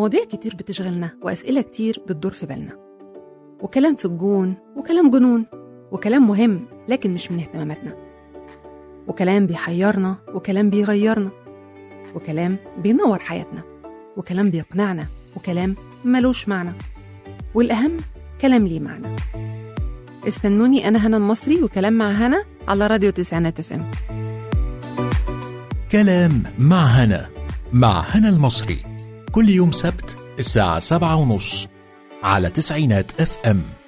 مواضيع كتير بتشغلنا وأسئلة كتير بتدور في بالنا وكلام في الجون وكلام جنون وكلام مهم لكن مش من اهتماماتنا وكلام بيحيرنا وكلام بيغيرنا وكلام بينور حياتنا وكلام بيقنعنا وكلام ملوش معنى والأهم كلام ليه معنى استنوني أنا هنا المصري وكلام مع هنا على راديو تسعينات اف ام كلام مع هنا مع هنا المصري كل يوم سبت الساعة سبعة ونص على تسعينات اف ام